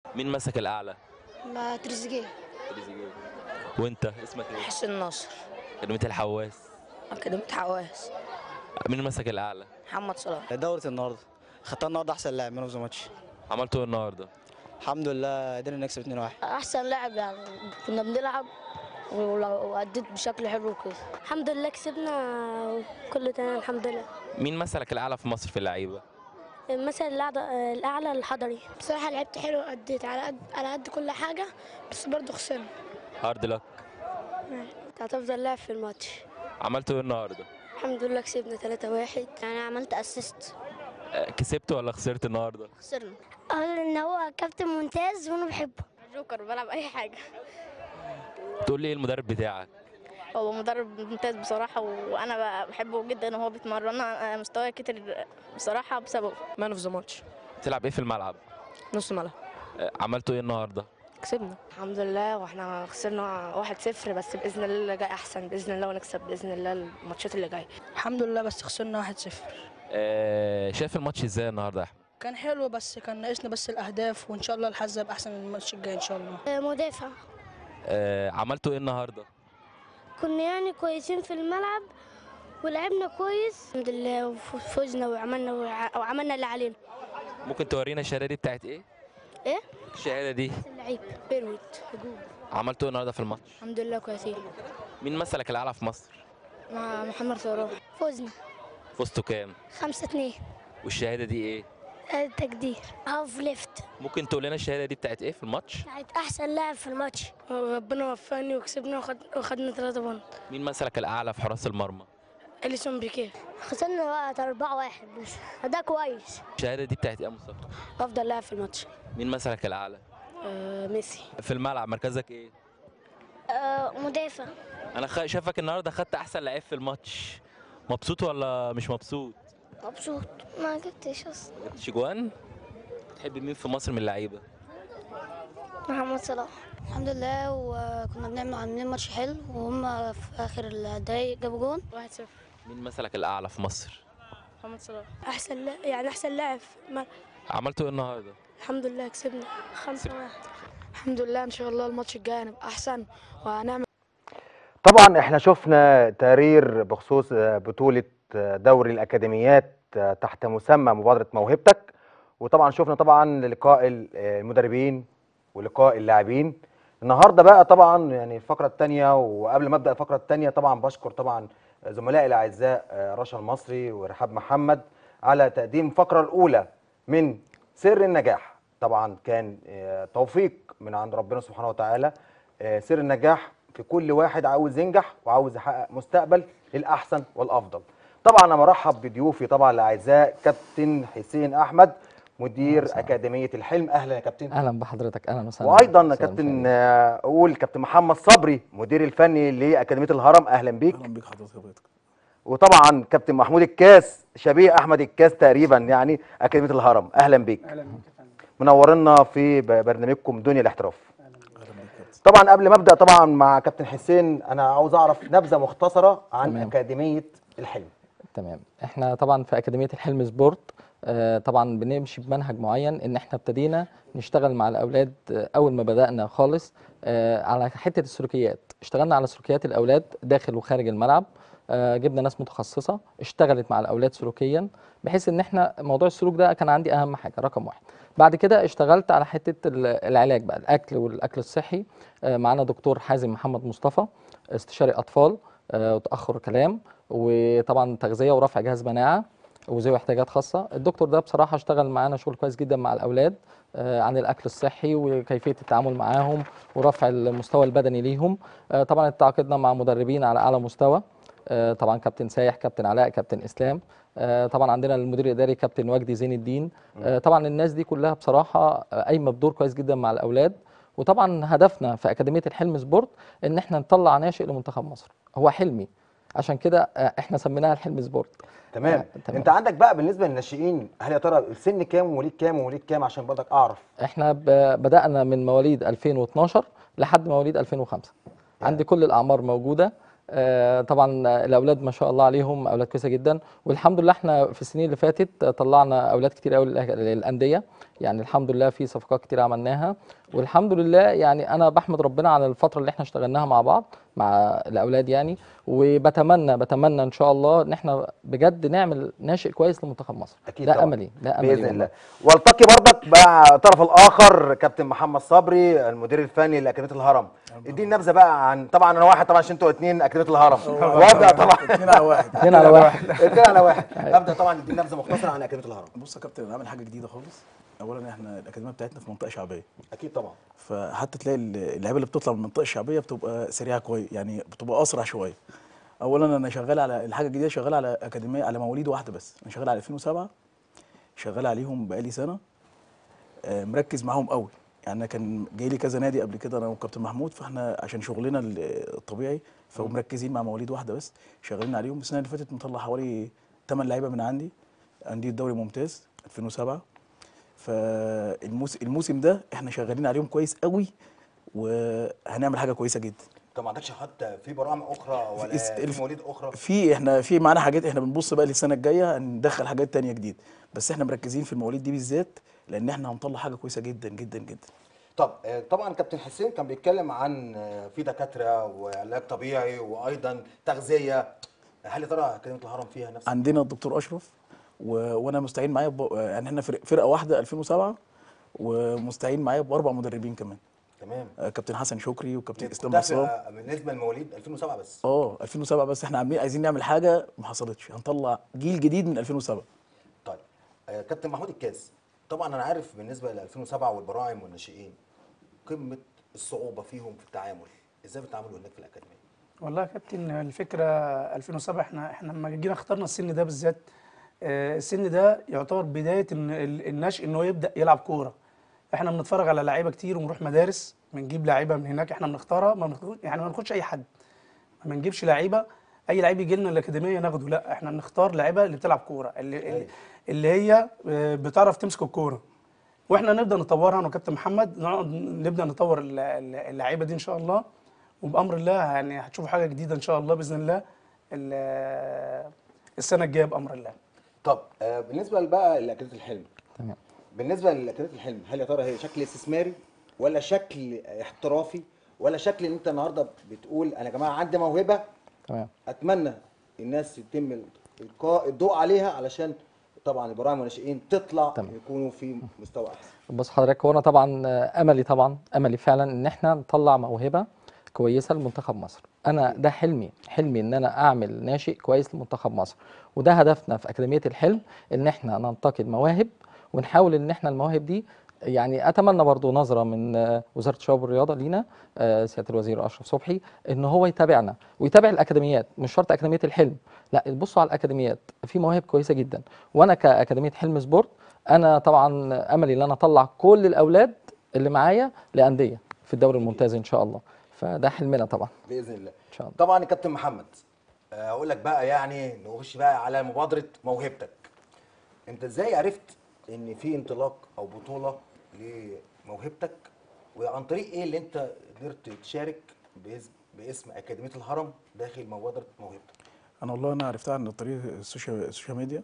مين مسك الاعلى ما تريزيجيه وانت اسمك ايه حسين ناصر اكاديميه الحواس أكاديمية حواس مين مسك الاعلى محمد صلاح دورة النهارده خدتها النهارده احسن لاعب مان اوف ذا ماتش عملتوا ايه النهارده الحمد لله قدرنا نكسب 2-1 احسن لاعب يعني كنا بنلعب ولو- واديت بشكل حلو كده الحمد لله كسبنا كله تمام الحمد لله مين مثلك الاعلى في مصر في اللعيبه مثلا الاعلى الاعلى الحضري بصراحه لعبت حلو اديت على قد على قد كل حاجه بس برضه خسرنا هارد لك هتفضل لاعب في الماتش عملتوا ايه النهارده الحمد لله كسبنا 3 1 يعني عملت اسيست آه، كسبت ولا خسرت النهارده خسرنا قال ان هو كابتن ممتاز وانا بحبه جوكر بلعب اي حاجه تقول لي ايه المدرب بتاعك هو مدرب ممتاز بصراحه وانا ب- بحبه جدا وهو بيتمرنا مستواي كتر بصراحه بسببه مان اوف ذا ماتش تلعب ايه في الملعب نص ملعب آه، عملتوا ايه النهارده كسبنا الحمد لله واحنا خسرنا 1-0 بس باذن الله اللي جاي احسن باذن الله ونكسب باذن الله الماتشات اللي جايه الحمد لله بس خسرنا 1-0 آه، شايف الماتش ازاي النهارده يا احمد كان حلو بس كان ناقصنا بس الاهداف وان شاء الله الحظ هيبقى احسن من الماتش الجاي ان شاء الله مدافع آه، عملتوا ايه النهارده كنا يعني كويسين في الملعب ولعبنا كويس الحمد لله وفزنا وعملنا وعملنا اللي علينا ممكن تورينا الشهاده دي بتاعت ايه ايه الشهاده دي اللعيب بيروت هجوم عملتوا ايه النهارده في الماتش الحمد لله كويسين مين مثلك الاعلى في مصر مع محمد صلاح فزنا فزتوا كام 5 2 والشهاده دي ايه تقدير هاف ليفت ممكن تقول لنا الشهاده دي بتاعت ايه في الماتش بتاعت احسن لاعب في الماتش ربنا وفقني وكسبنا وخد... وخدنا 3 بونت مين مثلك الاعلى في حراس المرمى اليسون بيكيه خسرنا وقت 4 1 بس ده كويس الشهاده دي بتاعت ايه يا مصطفى افضل لاعب في الماتش مين مثلك الاعلى آه ميسي في الملعب مركزك ايه آه مدافع انا خ... شايفك النهارده خدت احسن لعيب في الماتش مبسوط ولا مش مبسوط مبسوط ما جبتش اصلا ما جبتش جوان تحب مين في مصر من اللعيبه محمد صلاح الحمد لله وكنا بنعمل عاملين ماتش حلو وهم في اخر الدقايق جابوا جون 1-0 مين مثلك الاعلى في مصر محمد صلاح احسن لا يعني احسن لاعب عملتوا ايه النهارده الحمد لله كسبنا 5 1 الحمد لله ان شاء الله الماتش الجاي هنبقى احسن وهنعمل طبعا احنا شفنا تقرير بخصوص بطولة دوري الأكاديميات تحت مسمى مبادرة موهبتك وطبعا شفنا طبعا لقاء المدربين ولقاء اللاعبين النهارده بقى طبعا يعني الفقرة الثانية وقبل ما ابدأ الفقرة الثانية طبعا بشكر طبعا زملائي الأعزاء رشا المصري ورحاب محمد على تقديم الفقرة الأولى من سر النجاح طبعا كان توفيق من عند ربنا سبحانه وتعالى سر النجاح في كل واحد عاوز ينجح وعاوز يحقق مستقبل للاحسن والافضل طبعا انا مرحب بضيوفي طبعا الاعزاء كابتن حسين احمد مدير اكاديميه الحلم اهلا يا كابتن اهلا بحضرتك اهلا وسهلا وايضا أستاذ كابتن مشاهد. آه، اقول كابتن محمد صبري مدير الفني لاكاديميه الهرم اهلا بيك اهلا بيك حضرتك حضرتك وطبعا كابتن محمود الكاس شبيه احمد الكاس تقريبا يعني اكاديميه الهرم اهلا بيك اهلا بيك منورنا في ب- برنامجكم دنيا الاحتراف اهلا بيك كابتن طبعا قبل ما ابدا طبعا مع كابتن حسين انا عاوز اعرف نبذه مختصره عن تمام. اكاديميه الحلم تمام احنا طبعا في اكاديميه الحلم سبورت آه، طبعا بنمشي بمنهج معين ان احنا ابتدينا نشتغل مع الاولاد آه، اول ما بدانا خالص آه، على حته السلوكيات اشتغلنا على سلوكيات الاولاد داخل وخارج الملعب آه، جبنا ناس متخصصه اشتغلت مع الاولاد سلوكيا بحيث ان احنا موضوع السلوك ده كان عندي اهم حاجه رقم واحد بعد كده اشتغلت على حته ال- العلاج بقى الاكل والاكل الصحي آه، معانا دكتور حازم محمد مصطفى استشاري اطفال آه، وتاخر كلام وطبعا تغذيه ورفع جهاز مناعه وذوي احتياجات خاصه الدكتور ده بصراحه اشتغل معانا شغل كويس جدا مع الاولاد آه، عن الاكل الصحي وكيفيه التعامل معاهم ورفع المستوى البدني ليهم آه، طبعا تعاقدنا مع مدربين على اعلى مستوى آه، طبعا كابتن سايح كابتن علاء كابتن اسلام آه، طبعا عندنا المدير الاداري كابتن وجدي زين الدين آه، طبعا الناس دي كلها بصراحه آه، قايمه بدور كويس جدا مع الاولاد وطبعا هدفنا في اكاديميه الحلم سبورت ان احنا نطلع ناشئ لمنتخب مصر هو حلمي عشان كده آه، احنا سميناها الحلم سبورت تمام. آه، تمام. انت عندك بقى بالنسبه للناشئين هل يا ترى السن كام ومواليد كام ومواليد كام عشان برضك اعرف احنا ب- بدأنا من مواليد 2012 لحد مواليد 2005 عندي كل الأعمار موجودة آه، طبعا الأولاد ما شاء الله عليهم أولاد كويسة جدا والحمد لله احنا في السنين اللي فاتت طلعنا أولاد كتير قوي للأندية يعني الحمد لله في صفقات كتير عملناها والحمد لله يعني انا بحمد ربنا على الفتره اللي احنا اشتغلناها مع بعض مع الاولاد يعني وبتمنى بتمنى ان شاء الله ان احنا بجد نعمل ناشئ كويس لمنتخب مصر اكيد ده طبعاً. املي ده املي باذن والله. الله والتقي برضك مع الطرف الاخر كابتن محمد صبري المدير الفني لاكاديميه الهرم اديني نبذه بقى عن طبعا انا واحد طبعا عشان انتوا اتنين اكاديميه الهرم وابدا طبعا اتنين على واحد اتنين على واحد اتنين على واحد ابدا طبعا اديني نبذه مختصره عن اكاديميه الهرم بص يا كابتن انا عامل حاجه جديده خالص اولا احنا الاكاديميه بتاعتنا في منطقه شعبيه اكيد طبعا فحتى تلاقي اللعيبه اللي بتطلع من المنطقه الشعبيه بتبقى سريعه كويس يعني بتبقى اسرع شويه اولا انا شغال على الحاجه الجديده شغال على اكاديميه على مواليد واحده بس انا شغال على 2007 شغال عليهم بقالي سنه آه، مركز معاهم قوي يعني انا كان جاي لي كذا نادي قبل كده انا والكابتن محمود فاحنا عشان شغلنا ال- الطبيعي فمركزين مع مواليد واحده بس شغالين عليهم السنه اللي فاتت مطلع حوالي 8 لعيبه من عندي عندي الدوري ممتاز 2007 فالموسم ده احنا شغالين عليهم كويس قوي وهنعمل حاجه كويسه جدا طب ما عندكش حتى في برامج اخرى ولا الس- في الف- مواليد اخرى في احنا في معانا حاجات احنا بنبص بقى للسنه الجايه هندخل حاجات تانية جديد بس احنا مركزين في المواليد دي بالذات لان احنا هنطلع حاجه كويسه جدا جدا جدا طب آه، طبعا كابتن حسين كان بيتكلم عن آه، في دكاتره وعلاج طبيعي وايضا تغذيه هل يا ترى اكاديميه الهرم فيها نفس عندنا الدكتور اشرف و... وانا مستعين معايا ب... يعني احنا فرق... فرقه واحده 2007 ومستعين معايا باربع مدربين كمان تمام آه، كابتن حسن شكري وكابتن اسلام ده عصام في- بالنسبه للمواليد 2007 بس اه 2007 بس احنا عاملين عايزين نعمل حاجه ما حصلتش هنطلع جيل جديد من 2007 طيب آه، كابتن محمود الكاس طبعا انا عارف بالنسبه ل 2007 والبراعم والناشئين قمه الصعوبه فيهم في التعامل ازاي بتتعاملوا هناك في الاكاديميه والله يا كابتن الفكره 2007 احنا احنا لما جينا اخترنا السن ده بالذات آه، السن ده يعتبر بدايه ان ال- النشء ان هو يبدا يلعب كوره احنا بنتفرج على لعيبه كتير ونروح مدارس بنجيب لعيبه من هناك احنا بنختارها ما بناخد يعني ما بناخدش اي حد ما بنجيبش لعيبه اي لعيب يجي لنا الاكاديميه ناخده لا احنا بنختار لعيبه اللي بتلعب كوره اللي اللي, اللي هي آه، بتعرف تمسك الكوره واحنا نبدا نطورها انا وكابتن محمد نقعد نبدا نطور ال- ال- اللعيبه دي ان شاء الله وبامر الله يعني هتشوفوا حاجه جديده ان شاء الله باذن الله ال- السنه الجايه بامر الله طب آه، بالنسبه بقى لاكاديميه الحلم تمام بالنسبه لاكاديميه الحلم هل يا ترى هي شكل استثماري ولا شكل احترافي ولا شكل ان انت النهارده بتقول انا يا جماعه عندي موهبه تمام اتمنى الناس يتم القاء الضوء عليها علشان طبعا البراعم والناشئين تطلع تمام. يكونوا في مستوى احسن بص حضرتك هو انا طبعا آه، املي طبعا املي فعلا ان احنا نطلع موهبه كويسه لمنتخب مصر انا ده حلمي حلمي ان انا اعمل ناشئ كويس لمنتخب مصر وده هدفنا في اكاديميه الحلم ان احنا ننتقد مواهب ونحاول ان احنا المواهب دي يعني اتمنى برضو نظره من آه، وزاره الشباب والرياضه لينا آه، سياده الوزير اشرف صبحي ان هو يتابعنا ويتابع الاكاديميات مش شرط اكاديميه الحلم لا بصوا على الاكاديميات في مواهب كويسه جدا وانا كاكاديميه حلم سبورت انا طبعا املي ان انا اطلع كل الاولاد اللي معايا لانديه في الدوري الممتاز ان شاء الله فده حلمنا طبعا باذن الله ان شاء الله طبعا يا كابتن محمد آه، اقول لك بقى يعني نخش بقى على مبادره موهبتك انت ازاي عرفت ان في انطلاق او بطوله لموهبتك وعن طريق ايه اللي انت قدرت تشارك باسم باسم اكاديميه الهرم داخل مبادره موهبتك انا والله انا عرفتها عن طريق السوشيال السوشيال ميديا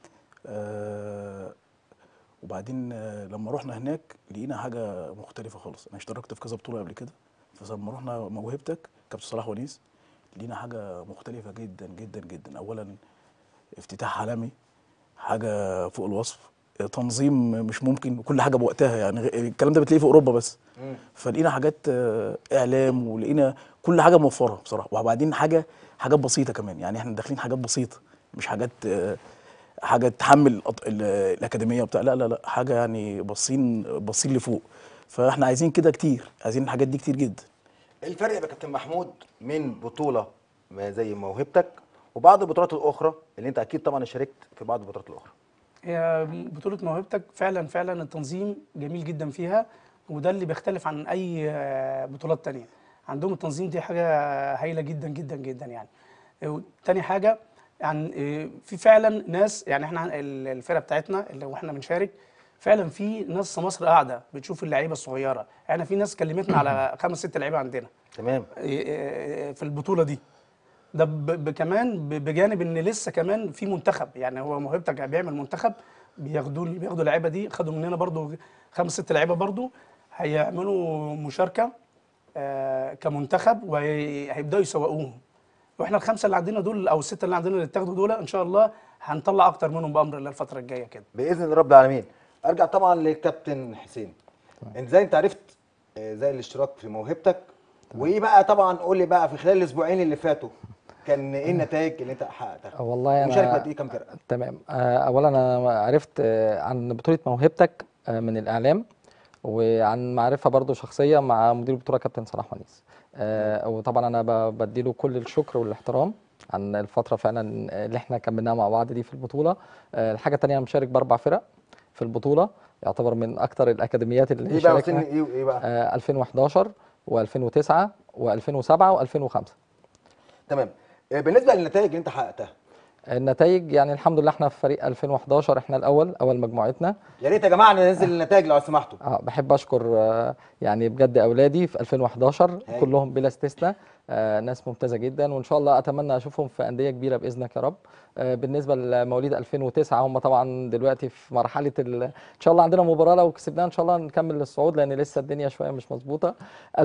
آه وبعدين آه لما رحنا هناك لقينا حاجه مختلفه خالص انا اشتركت في كذا بطوله قبل كده فلما رحنا موهبتك كابتن صلاح ونيس لقينا حاجه مختلفه جدا جدا جدا اولا افتتاح عالمي حاجه فوق الوصف آه، تنظيم مش ممكن وكل حاجه بوقتها يعني غ- الكلام ده بتلاقيه في اوروبا بس فلقينا حاجات آه، اعلام ولقينا كل حاجه موفره بصراحه وبعدين حاجه حاجات بسيطه كمان يعني احنا داخلين حاجات بسيطه مش حاجات آه، حاجه تحمل الأط- ال- الاكاديميه وبتاع لا لا لا حاجه يعني باصين باصين لفوق فاحنا عايزين كده كتير عايزين الحاجات دي كتير جدا ايه الفرق يا كابتن محمود من بطوله ما زي موهبتك وبعض البطولات الاخرى اللي انت اكيد طبعا شاركت في بعض البطولات الاخرى هي بطولة موهبتك فعلا فعلا التنظيم جميل جدا فيها وده اللي بيختلف عن أي آه، بطولات تانية عندهم التنظيم دي حاجة هايلة جدا جدا جدا يعني آه، تاني حاجة يعني آه، في فعلا ناس يعني احنا ال- الفرقة بتاعتنا اللي واحنا بنشارك فعلا في ناس في مصر قاعدة بتشوف اللعيبة الصغيرة يعني في ناس كلمتنا على خمس ست لعيبة عندنا تمام في البطوله دي ده ب- ب- كمان ب- بجانب ان لسه كمان في منتخب يعني هو موهبتك بيعمل منتخب بياخدوا بياخدوا اللعيبه دي خدوا مننا برضو خمس ست لعيبه برضو هيعملوا مشاركه آه، كمنتخب وهيبداوا يسوقوهم واحنا الخمسه اللي عندنا دول او السته اللي عندنا اللي اتاخدوا دول ان شاء الله هنطلع اكتر منهم بامر الله الفتره الجايه كده باذن رب العالمين ارجع طبعا للكابتن حسين انت ازاي انت عرفت آه، زي الاشتراك في موهبتك وايه بقى طبعا قول لي بقى في خلال الاسبوعين اللي فاتوا كان ايه النتائج اللي انت حققتها والله مشارك انا قد ايه كام فرقه تمام آه، اولا انا عرفت آه، عن بطوله موهبتك آه، من الاعلام وعن معرفه برضو شخصيه مع مدير البطوله كابتن صلاح ونيس آه، وطبعا انا ب- بديله كل الشكر والاحترام عن الفتره فعلا اللي احنا كملناها مع بعض دي في البطوله آه، الحاجه الثانيه انا مشارك باربع فرق في البطوله يعتبر من اكتر الاكاديميات اللي ايه بقى شاركنا. وسن ايه وايه بقى آه، 2011 و2009 و2007 و2005 تمام آه، بالنسبه للنتائج اللي انت حققتها النتائج يعني الحمد لله احنا في فريق 2011 احنا الاول اول مجموعتنا يا ريت يا جماعه ننزل النتائج لو سمحتوا اه بحب اشكر آه، يعني بجد اولادي في 2011 هاي. كلهم بلا استثناء آه، ناس ممتازه جدا وان شاء الله اتمنى اشوفهم في انديه كبيره باذنك يا رب آه، بالنسبه لمواليد 2009 هم طبعا دلوقتي في مرحله ال... ان شاء الله عندنا مباراه لو كسبناها ان شاء الله نكمل للصعود لان لسه الدنيا شويه مش مظبوطه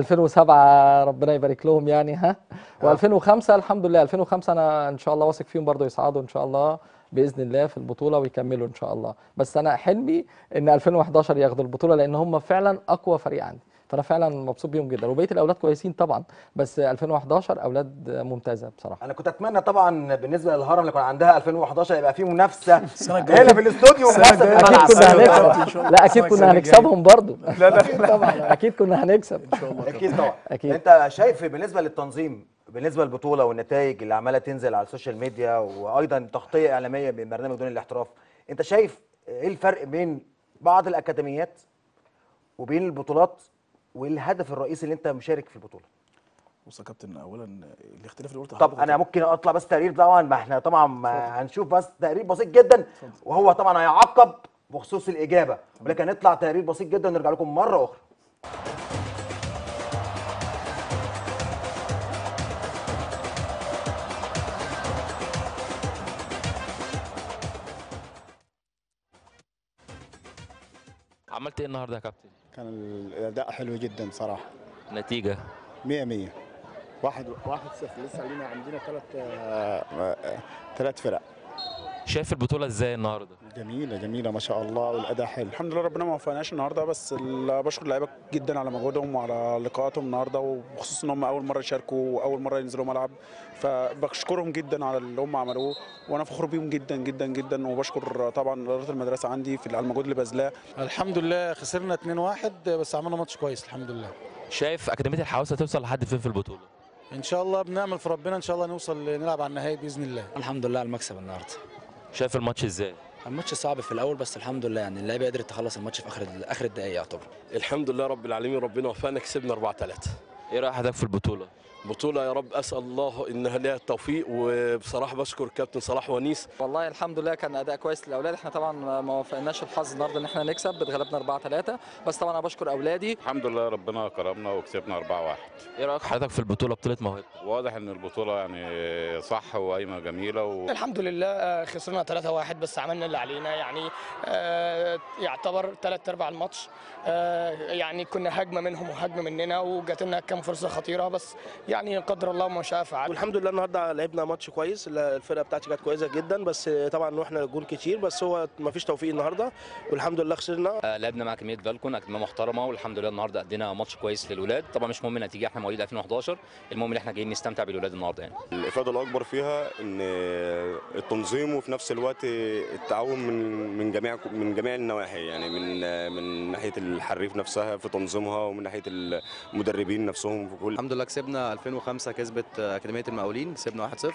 2007 ربنا يبارك لهم يعني ها و2005 الحمد لله 2005 انا ان شاء الله واثق فيهم برضو يصعدوا ان شاء الله باذن الله في البطوله ويكملوا ان شاء الله بس انا حلمي ان 2011 ياخدوا البطوله لان هم فعلا اقوى فريق عندي فانا فعلا مبسوط بيهم جدا وبقيه الاولاد كويسين طبعا بس 2011 اولاد ممتازه بصراحه انا كنت اتمنى طبعا بالنسبه للهرم اللي كان عندها 2011 يبقى فيه منافسه السنة الجاية. هنا في الاستوديو السنة ومنافسه في الجاية. الملعب اكيد كنا هنكسب لا اكيد كنا هنكسبهم برضو لا لا اكيد طبعا اكيد كنا هنكسب ان شاء الله اكيد طبعا أكيد. انت شايف بالنسبه للتنظيم بالنسبه للبطوله والنتائج اللي عماله تنزل على السوشيال ميديا وايضا تغطيه اعلاميه من برنامج دون الاحتراف انت شايف ايه الفرق بين بعض الاكاديميات وبين البطولات والهدف الرئيسي اللي انت مشارك في البطوله بص يا كابتن اولا الاختلاف اللي قلته طب انا ممكن اطلع بس تقرير طبعا ما احنا طبعا ما هنشوف بس تقرير بسيط جدا وهو طبعا هيعقب بخصوص الاجابه ولكن هنطلع تقرير بسيط جدا ونرجع لكم مره اخرى عملت ايه النهارده يا كابتن كان الاداء حلو جدا صراحه نتيجه 100 100 واحد واحد صفر لسه لينا عندنا ثلاث ثلاث فرق شايف البطوله ازاي النهارده جميله جميله ما شاء الله والاداء حلو الحمد لله ربنا ما وفقناش النهارده بس ال- بشكر اللعيبه جدا على مجهودهم وعلى لقاءاتهم النهارده وبخصوص ان هم اول مره يشاركوا واول مره ينزلوا ملعب فبشكرهم جدا على اللي هم عملوه وانا فخور بيهم جدا جدا جدا وبشكر طبعا اداره المدرسه عندي في على المجهود اللي باذلاه الحمد لله خسرنا 2-1 بس عملنا ماتش كويس الحمد لله شايف اكاديميه الحواسه توصل لحد فين في البطوله ان شاء الله بنعمل في ربنا ان شاء الله نوصل نلعب على النهائي باذن الله الحمد لله على المكسب النهارده شايف الماتش ازاي الماتش صعب في الاول بس الحمد لله يعني اللعيبه قدرت تخلص الماتش في اخر اخر الدقائق يعتبر الحمد لله رب العالمين ربنا وفقنا كسبنا 4 3 ايه راي حضرتك في البطوله بطولة يا رب أسأل الله إنها لها التوفيق وبصراحة بشكر كابتن صلاح ونيس والله الحمد لله كان اداء كويس للاولاد احنا طبعا ما وفقناش الحظ النهارده ان احنا نكسب اتغلبنا 4 3 بس طبعا انا بشكر اولادي الحمد لله ربنا كرمنا وكسبنا 4 1 ايه رايك حضرتك في البطوله بطوله موهبه واضح ان البطوله يعني صح وقايمه جميله و... الحمد لله آه، خسرنا 3-1 بس عملنا اللي علينا يعني آه، يعتبر ثلاث ارباع الماتش آه، يعني كنا هجمه منهم وهجمه مننا وجات لنا كام فرصه خطيره بس يعني قدر الله ما شاء فعل والحمد لله النهارده لعبنا ماتش كويس الفرقه بتاعتي كانت كويسه جدا بس طبعا احنا جول كتير بس هو ما فيش توفيق النهارده والحمد لله خسرنا آه، لعبنا مع كميه فالكون اكاديميه محترمه والحمد لله النهارده ادينا ماتش كويس للولاد طبعا مش مهم النتيجه احنا مواليد 2011 المهم ان احنا جايين نستمتع بالولاد النهارده يعني الافاده الاكبر فيها ان التنظيم وفي نفس الوقت التعاون من من جميع من جميع النواحي يعني من من ناحيه الحريف نفسها في تنظيمها ومن ناحيه المدربين نفسهم في كل الحمد لله كسبنا 2005 كسبت اكاديميه المقاولين كسبنا 1-0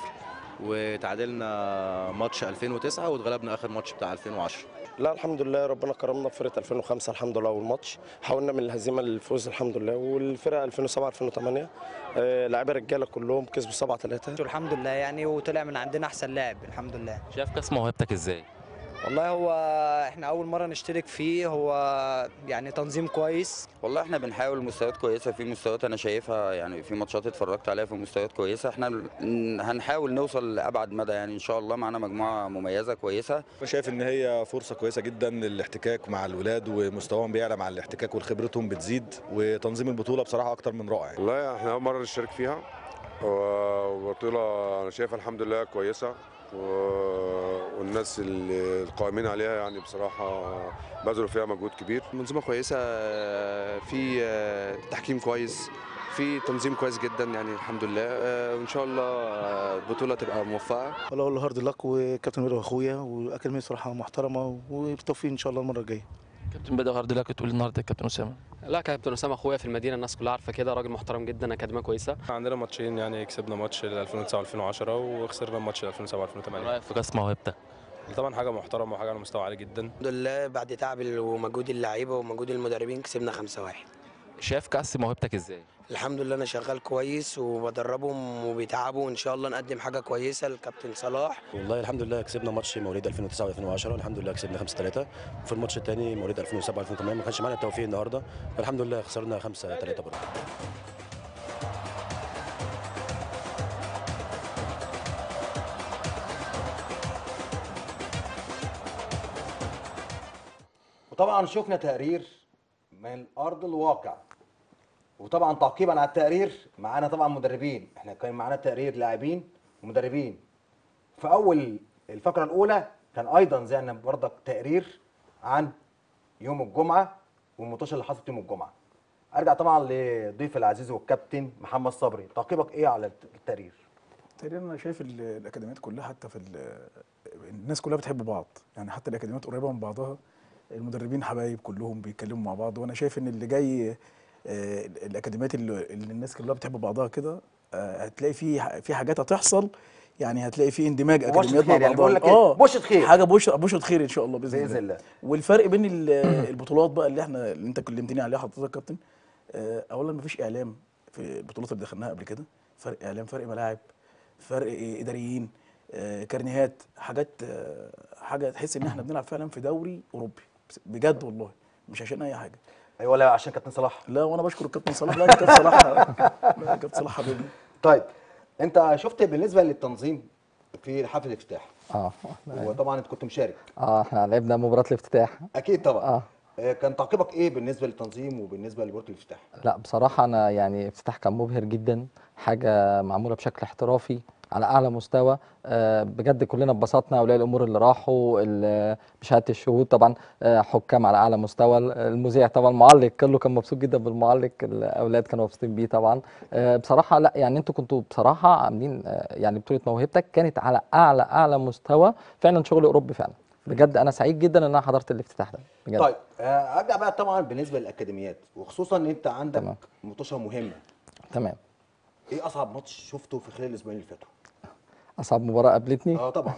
وتعادلنا ماتش 2009 واتغلبنا اخر ماتش بتاع 2010 لا الحمد لله ربنا كرمنا في فرقه 2005 الحمد لله والماتش حاولنا من الهزيمه للفوز الحمد لله والفرقه 2007 2008 آه، لعيبه رجاله كلهم كسبوا 7 3 الحمد لله يعني وطلع من عندنا احسن لاعب الحمد لله شايف كاس موهبتك ازاي والله هو احنا اول مره نشترك فيه هو يعني تنظيم كويس والله احنا بنحاول مستويات كويسه في مستويات انا شايفها يعني في ماتشات اتفرجت عليها في مستويات كويسه احنا ن- هنحاول نوصل لابعد مدى يعني ان شاء الله معانا مجموعه مميزه كويسه شايف ان هي فرصه كويسه جدا للاحتكاك مع الولاد ومستواهم بيعلى مع الاحتكاك وخبرتهم بتزيد وتنظيم البطوله بصراحه اكتر من رائع يعني. والله احنا اول مره نشترك فيها وبطوله انا شايفها الحمد لله كويسه و- والناس اللي القائمين عليها يعني بصراحه بذلوا فيها مجهود كبير منظومه كويسه في تحكيم كويس في تنظيم كويس جدا يعني الحمد لله آه، وان شاء الله آه، البطوله تبقى موفقه والله اقول له هارد لك وكابتن بدر اخويا واكاديميه صراحه محترمه وبالتوفيق ان شاء الله المره الجايه كابتن بدر هارد لك تقول النهارده كابتن اسامه لا كابتن اسامه اخويا في المدينه الناس كلها عارفه كده راجل محترم جدا اكاديميه كويسه عندنا ماتشين يعني كسبنا ماتش 2009 و2010 وخسرنا ماتش 2007 2008 رايك في كاس موهبتك طبعا حاجه محترمه وحاجه على مستوى عالي جدا الحمد لله بعد تعب ومجهود اللعيبه ومجهود المدربين كسبنا 5 1 شايف كاس موهبتك ازاي الحمد لله انا شغال كويس وبدربهم وبيتعبوا وان شاء الله نقدم حاجه كويسه للكابتن صلاح والله الحمد لله كسبنا ماتش مواليد 2009 و2010 الحمد لله كسبنا 5 3 وفي الماتش الثاني مواليد 2007 2008 ما كانش معانا التوفيق النهارده فالحمد لله خسرنا 5 3 برضه وطبعا شفنا تقرير من ارض الواقع وطبعا تعقيبا على التقرير معانا طبعا مدربين احنا كان معانا تقرير لاعبين ومدربين في اول الفقره الاولى كان ايضا زينا برضك تقرير عن يوم الجمعه والمطوشه اللي حصلت يوم الجمعه ارجع طبعا لضيف العزيز والكابتن محمد صبري تعقيبك ايه على التقرير تقريبا انا شايف ال- الاكاديميات كلها حتى في ال- الناس كلها بتحب بعض يعني حتى الاكاديميات قريبه من بعضها المدربين حبايب كلهم بيتكلموا مع بعض وانا شايف ان اللي جاي آه، الاكاديميات اللي اللي الناس كلها بتحب بعضها كده آه، هتلاقي في ح- في حاجات هتحصل يعني هتلاقي في اندماج وبشرة اكاديميات مع خير، يعني بعضها بقول لك إيه؟ بشرة خير. حاجه بشرة بشرة خير ان شاء الله باذن, بإذن الله. والفرق بين ال- البطولات بقى اللي احنا اللي انت كلمتني عليها حضرتك يا كابتن آه، اولا مفيش اعلام في البطولات اللي دخلناها قبل كده فرق اعلام فرق ملاعب فرق إيه، اداريين آه، كارنيهات حاجات آه، حاجه تحس ان احنا بنلعب فعلا في دوري اوروبي بس- بجد والله مش عشان اي حاجه ايوه ولا عشان كابتن صلاح لا وانا بشكر الكابتن صلاح لا كابتن صلاح لا كابتن صلاح حبيبي طيب انت شفت بالنسبه للتنظيم في حفل الافتتاح اه وطبعا انت كنت مشارك اه احنا لعبنا مباراه الافتتاح اكيد طبعا اه آه، كان تعقيبك ايه بالنسبه للتنظيم وبالنسبه لبطوله الافتتاح لا بصراحة أنا يعني افتتاح كان مبهر جدا حاجة معمولة بشكل احترافي على أعلى مستوى آه، بجد كلنا اتبسطنا أولياء الأمور اللي راحوا ال- بشهادة الشهود طبعا آه، حكام على أعلى مستوى المذيع طبعا المعلق كله كان مبسوط جدا بالمعلق الأولاد كانوا مبسوطين بيه طبعا آه، بصراحة لا يعني أنتوا كنتوا بصراحة عاملين آه، يعني بطولة موهبتك كانت على أعلى أعلى مستوى فعلا شغل أوروبي فعلا بجد أنا سعيد جدا إن أنا حضرت الافتتاح ده بجد طيب آه، ارجع بقى طبعا بالنسبه للاكاديميات وخصوصا ان انت عندك تمام. مطوشه مهمه تمام ايه اصعب ماتش شفته في خلال الاسبوعين اللي فاتوا أصعب مباراة قابلتني اه طبعا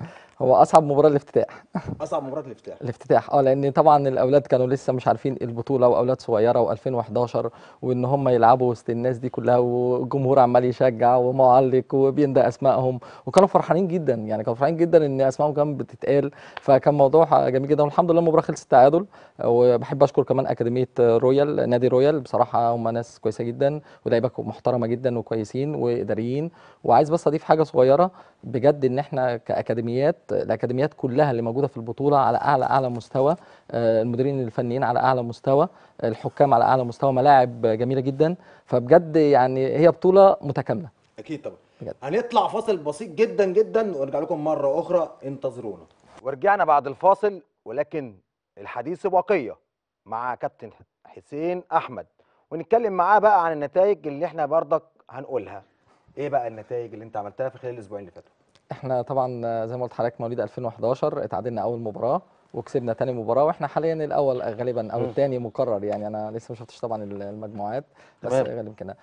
هو أصعب مباراة الافتتاح اصعب مباراه الافتتاح الافتتاح اه لان طبعا الاولاد كانوا لسه مش عارفين البطوله واولاد صغيره و2011 وان هم يلعبوا وسط الناس دي كلها والجمهور عمال يشجع ومعلق وبيندى اسمائهم وكانوا فرحانين جدا يعني كانوا فرحانين جدا ان اسمائهم كانت بتتقال فكان موضوع جميل جدا والحمد لله المباراه خلصت تعادل وبحب اشكر كمان اكاديميه رويال نادي رويال بصراحه هم ناس كويسه جدا ولاعيبه محترمه جدا وكويسين واداريين وعايز بس اضيف حاجه صغيره بجد ان احنا كاكاديميات الاكاديميات كلها اللي موجوده في البطوله على اعلى اعلى مستوى آه، المديرين الفنيين على اعلى مستوى الحكام على اعلى مستوى ملاعب جميله جدا فبجد يعني هي بطوله متكامله اكيد طبعا بجد. هنطلع فاصل بسيط جدا جدا ونرجع لكم مره اخرى انتظرونا ورجعنا بعد الفاصل ولكن الحديث بقيه مع كابتن حسين احمد ونتكلم معاه بقى عن النتائج اللي احنا برضك هنقولها ايه بقى النتائج اللي انت عملتها في خلال الاسبوعين اللي فاتوا احنا طبعا آه، زي ما قلت لحضرتك مواليد 2011 اتعادلنا اول مباراه وكسبنا تاني مباراه واحنا حاليا الاول غالبا او مم. الثاني مقرر يعني انا لسه ما شفتش طبعا المجموعات بس تمام. غالبا كده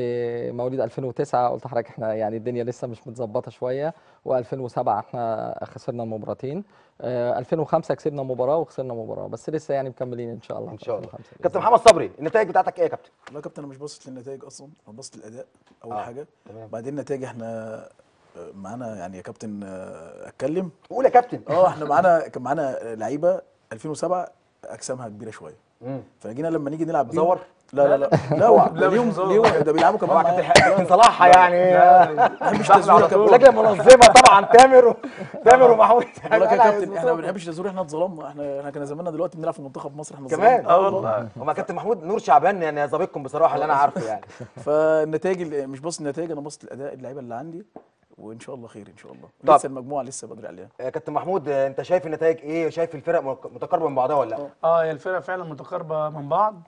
في مواليد 2009 قلت لحضرتك احنا يعني الدنيا لسه مش متظبطه شويه و2007 احنا خسرنا المباراتين آه، 2005 كسبنا مباراه وخسرنا مباراه بس لسه يعني مكملين ان شاء الله ان شاء الله 2005 بإذن كابتن الله. محمد صبري النتائج بتاعتك ايه يا كابتن والله يا كابتن انا مش باصص للنتائج اصلا انا باصص للاداء اول آه، حاجه تمام. بعدين النتائج احنا آه، معانا يعني يا كابتن آه، اتكلم قول يا كابتن اه احنا معانا كان معانا لعيبه 2007 اجسامها كبيره شويه مم. فجينا لما نيجي نلعب بيهم- مزور؟ لا لا لا لا هو لا، مش ليهم مزور. ليهم ده بيلعبوا كمان طبعا معايا. كابتن كابتن صلاح لا، لا، يعني لا، لا، ما بنحبش تزوير يا كابتن لجنه منظمه طبعا تامر و- تامر ومحمود بقول لك يا أنا كابتن احنا اسمه ما بنحبش تزوير احنا اتظلمنا احنا احنا كان زماننا دلوقتي بنلعب في منتخب مصر احنا كمان اتظلمنا. اه والله هما كابتن محمود نور شعبان يعني ظابطكم بصراحه اللي انا عارفه يعني فالنتائج اللي- مش بص النتائج انا بص الاداء اللعيبه اللي عندي وان شاء الله خير ان شاء الله طب. لسه المجموعه لسه بدري عليها آه، كابتن محمود آه، انت شايف النتائج ايه شايف الفرق مك- متقاربه من بعضها ولا لا اه هي الفرق فعلا متقاربه من بعض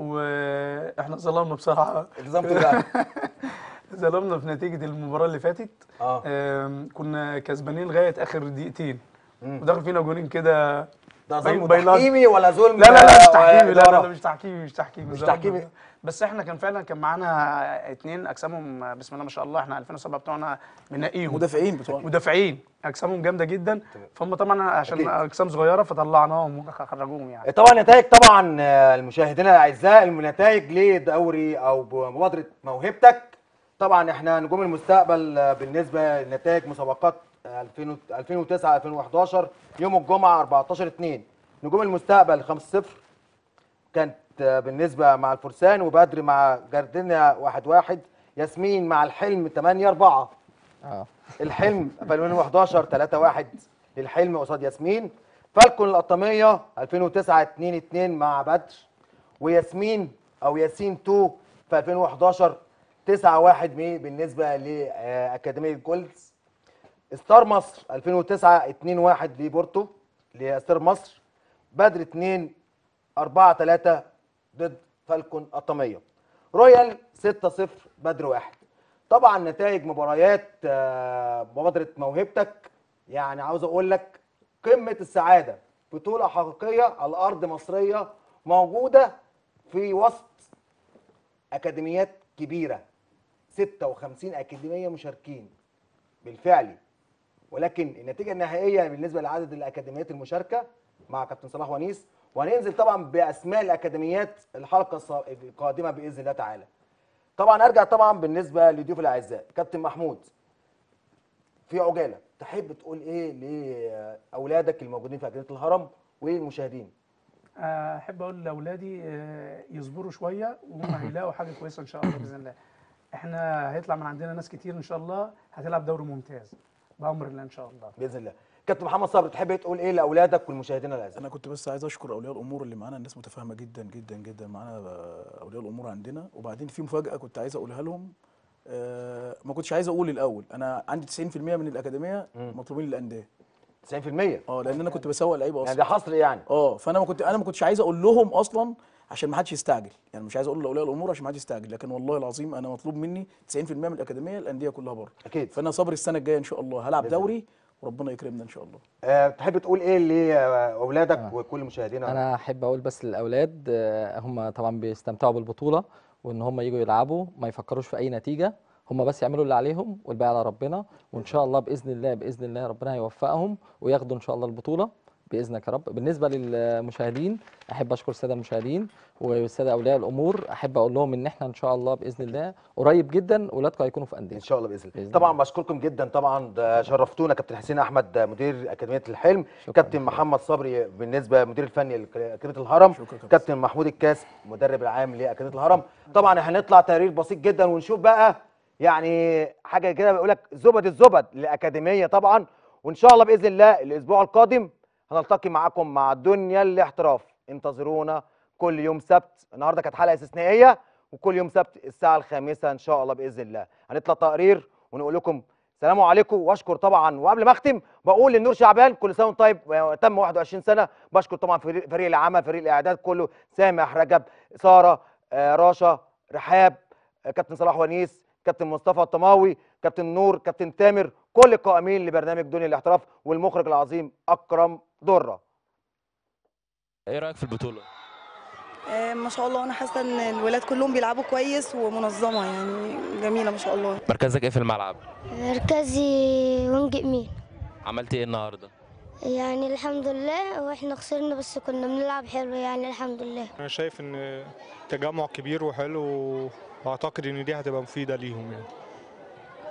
واحنا ظلمنا بصراحه ظلمتوا بقى ظلمنا في نتيجه المباراه اللي فاتت اه آم، كنا كسبانين لغايه اخر دقيقتين مم. ودخل فينا جونين كده ده باي- ظلم بايلات. تحكيمي ولا ظلم لا لا لا مش آه، تحكيمي لا لا, إدارة؟ لا مش تحكيمي مش تحكيمي مش ظلمنا. تحكيمي. بس احنا كان فعلا كان معانا اتنين اجسامهم بسم الله ما شاء الله احنا 2007 بتوعنا منقيهم مدافعين بتوع مدافعين اجسامهم جامده جدا فهم طبعا عشان أكيد. اجسام صغيره فطلعناهم وخرجوهم يعني طبعا نتائج طبعا آه، المشاهدين الاعزاء النتائج لدوري او بمبادره موهبتك طبعا احنا نجوم المستقبل آه، بالنسبه لنتائج مسابقات آه، 2000 2009 2011 يوم الجمعه 14 2 نجوم المستقبل 5 0 كانت آه، بالنسبه مع الفرسان وبدر مع جاردينيا 1 1 ياسمين مع الحلم 8 4 اه الحلم في 2011 3 1 للحلم قصاد ياسمين فالكون القطاميه 2009 2 2 مع بدر وياسمين او ياسين 2 في 2011 9 1 بالنسبه لاكاديميه جولز ستار مصر 2009 2 1 لبورتو لستار مصر بدر 2 4 3 ضد فالكون قطاميه رويال 6 0 بدر 1 طبعا نتائج مباريات آه، مبادره موهبتك يعني عاوز اقول لك قمه السعاده بطوله حقيقيه على ارض مصريه موجوده في وسط اكاديميات كبيره 56 اكاديميه مشاركين بالفعل ولكن النتيجه النهائيه بالنسبه لعدد الاكاديميات المشاركه مع كابتن صلاح ونيس وهننزل طبعا باسماء الاكاديميات الحلقه الص- القادمه باذن الله تعالى طبعا ارجع طبعا بالنسبه لضيوف الاعزاء كابتن محمود في عجاله تحب تقول ايه لاولادك الموجودين في اكاديميه الهرم والمشاهدين آه، احب اقول لاولادي آه، يصبروا شويه وهم هيلاقوا حاجه كويسه ان شاء الله باذن الله احنا هيطلع من عندنا ناس كتير ان شاء الله هتلعب دوري ممتاز بامر الله ان شاء الله باذن الله كابتن محمد صبري تحب تقول ايه لاولادك والمشاهدين الاعزاء انا كنت بس عايز اشكر اولياء الامور اللي معانا الناس متفاهمه جدا جدا جدا معانا آه، اولياء الامور عندنا وبعدين في مفاجاه كنت عايز اقولها لهم آه، ما كنتش عايز اقول الاول انا عندي 90% من الاكاديميه مطلوبين للانديه 90% اه لان انا كنت بسوق لعيبه اصلا يعني ده حصر يعني اه فانا ما كنت انا ما كنتش عايز اقول لهم اصلا عشان ما حدش يستعجل يعني مش عايز اقول لاولياء الامور عشان ما حدش يستعجل لكن والله العظيم انا مطلوب مني 90% من الاكاديميه الانديه كلها بره اكيد فانا صبري السنه الجايه ان شاء الله هلعب بإذن الله. دوري وربنا يكرمنا ان شاء الله أه تحب تقول ايه لاولادك وكل مشاهدينا انا احب اقول بس للاولاد آه، هم طبعا بيستمتعوا بالبطوله وان هم يجوا يلعبوا ما يفكروش في اي نتيجه هم بس يعملوا اللي عليهم والباقي على ربنا وان شاء الله باذن الله باذن الله ربنا هيوفقهم وياخدوا ان شاء الله البطوله باذنك يا رب بالنسبه للمشاهدين احب اشكر الساده المشاهدين والساده اولياء الامور احب اقول لهم ان احنا ان شاء الله باذن الله قريب جدا اولادكم هيكونوا في انديه ان شاء الله باذن الله طبعا بشكركم جدا طبعا ده شرفتونا كابتن حسين احمد مدير اكاديميه الحلم كابتن محمد صبري بالنسبه مدير الفني لاكاديميه الهرم كابتن محمود الكاس مدرب العام لاكاديميه الهرم طبعا هنطلع تقرير بسيط جدا ونشوف بقى يعني حاجه كده بيقول لك زبد الزبد للاكاديميه طبعا وان شاء الله باذن الله الاسبوع القادم هنلتقي معاكم مع دنيا الاحتراف انتظرونا كل يوم سبت النهارده كانت حلقه استثنائيه وكل يوم سبت الساعه الخامسة ان شاء الله باذن الله هنطلع تقرير ونقول لكم سلام عليكم واشكر طبعا وقبل ما اختم بقول للنور شعبان كل سنه وانت طيب تم 21 سنه بشكر طبعا فريق, فريق العمل فريق الاعداد كله سامح رجب ساره آه، راشا رحاب آه، كابتن صلاح ونيس كابتن مصطفى الطماوي كابتن نور كابتن تامر كل القائمين لبرنامج دنيا الاحتراف والمخرج العظيم اكرم دره ايه رايك في البطوله آه، ما شاء الله انا حاسه ان الولاد كلهم بيلعبوا كويس ومنظمه يعني جميله ما شاء الله مركزك ايه في الملعب مركزي وينج يمين عملت ايه النهارده يعني الحمد لله واحنا خسرنا بس كنا بنلعب حلو يعني الحمد لله انا شايف ان تجمع كبير وحلو واعتقد ان دي هتبقى مفيده ليهم يعني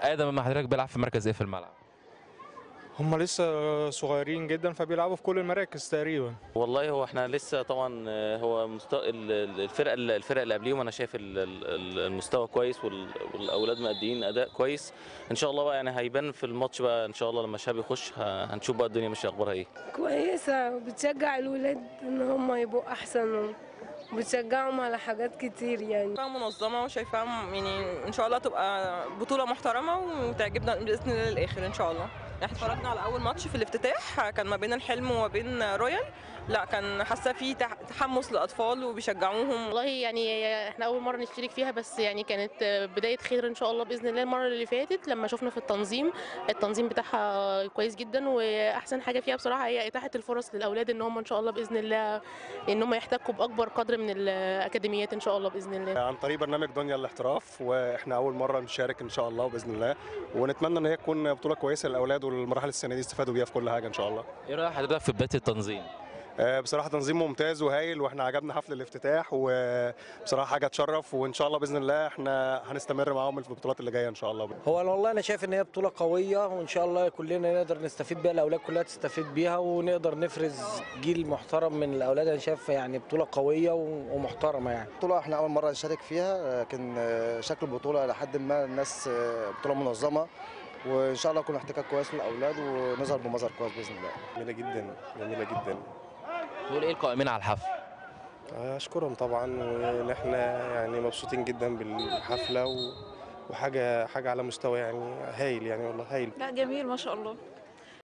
ادم لما حضرتك بيلعب في مركز ايه في الملعب هم لسه صغيرين جدا فبيلعبوا في كل المراكز تقريبا والله هو احنا لسه طبعا آه، هو مستوى ال- ال- الفرقه الفرق اللي قبليهم انا شايف ال- ال- المستوى كويس وال- والاولاد مادين اداء كويس ان شاء الله بقى يعني هيبان في الماتش بقى ان شاء الله لما شاب يخش ه- هنشوف بقى الدنيا ماشيه اخبارها ايه كويسة وبتشجع الولاد ان هم يبقوا احسن وبتشجعهم على حاجات كتير يعني منظمه وشايفاها يعني ان شاء الله تبقى بطوله محترمه وتعجبنا باذن الله للاخر ان شاء الله احنا اتفرجنا على اول ماتش في الافتتاح كان ما بين الحلم وما بين رويال لا كان حاسه في تح- تحمس لاطفال وبيشجعوهم والله يعني احنا اول مره نشترك فيها بس يعني كانت بدايه خير ان شاء الله باذن الله المره اللي فاتت لما شفنا في التنظيم التنظيم بتاعها كويس جدا واحسن حاجه فيها بصراحه هي اتاحه الفرص للاولاد ان هم ان شاء الله باذن الله ان هم يحتكوا باكبر قدر من الاكاديميات ان شاء الله باذن الله عن طريق برنامج دنيا الاحتراف واحنا اول مره نشارك ان شاء الله باذن الله ونتمنى ان هي تكون بطوله كويسه للاولاد والمراحل السنه دي يستفادوا بيها في كل حاجه ان شاء الله ايه رايك حضرتك في بدايه التنظيم آه، بصراحه تنظيم ممتاز وهايل واحنا عجبنا حفل الافتتاح وبصراحه حاجه تشرف وان شاء الله باذن الله احنا هنستمر معاهم في البطولات اللي جايه ان شاء الله هو أنا والله انا شايف ان هي بطوله قويه وان شاء الله كلنا نقدر نستفيد بيها الاولاد كلها تستفيد بيها ونقدر نفرز جيل محترم من الاولاد انا شايف يعني بطوله قويه و- ومحترمه يعني بطولة احنا أول مرة نشارك فيها لكن آه، شكل البطولة لحد ما الناس آه، بطولة منظمة وإن شاء الله يكون احتكاك كويس للأولاد ونظهر بمظهر كويس بإذن الله. جميله جدا جميله جدا تقول ايه القائمين على الحفل اشكرهم طبعا وان احنا يعني مبسوطين جدا بالحفله و... وحاجه حاجه على مستوى يعني هايل يعني والله هايل لا جميل ما شاء الله